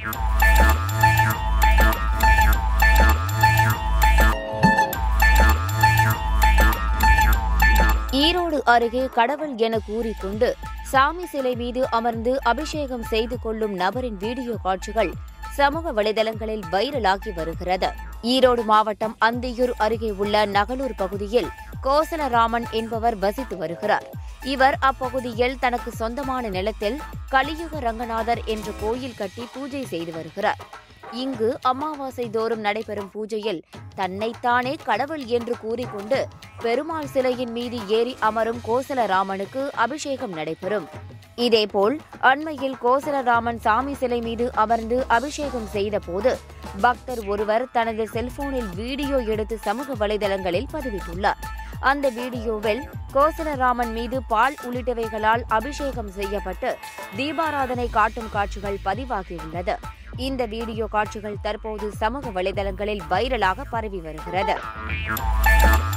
ஈரோடு அருகே கடவுள் என கூறிக்கொண்டு சாமி சிலை மீது அமர்ந்து அபிஷேகம் செய்து கொள்ளும் நபரின் வீடியோ காட்சிகள் சமூக வலைதளங்களில் வைரலாகி வருகிறது ஈரோடு மாவட்டம் அந்தியூர் அருகே உள்ள நகலூர் பகுதியில் கோசலராமன் என்பவர் வசித்து வருகிறார் இவர் அப்பகுதியில் தனக்கு சொந்தமான நிலத்தில் கலியுக ரங்கநாதர் என்ற கோயில் கட்டி பூஜை செய்து வருகிறார் இங்கு அமாவாசை தோறும் நடைபெறும் பூஜையில் தன்னைத்தானே கடவுள் என்று கூறிக்கொண்டு பெருமாள் சிலையின் மீது ஏறி அமரும் கோசலராமனுக்கு அபிஷேகம் நடைபெறும் இதேபோல் அண்மையில் கோசலராமன் சாமி சிலை மீது அமர்ந்து அபிஷேகம் செய்தபோது பக்தர் ஒருவர் தனது செல்போனில் வீடியோ எடுத்து சமூக வலைதளங்களில் பதிவிட்டுள்ளார் அந்த வீடியோவில் கோசலராமன் மீது பால் உள்ளிட்டவைகளால் அபிஷேகம் செய்யப்பட்டு தீபாராதனை காட்டும் காட்சிகள் பதிவாகியுள்ளது இந்த வீடியோ காட்சிகள் தற்போது சமூக வலைதளங்களில் வைரலாக பரவி வருகிறது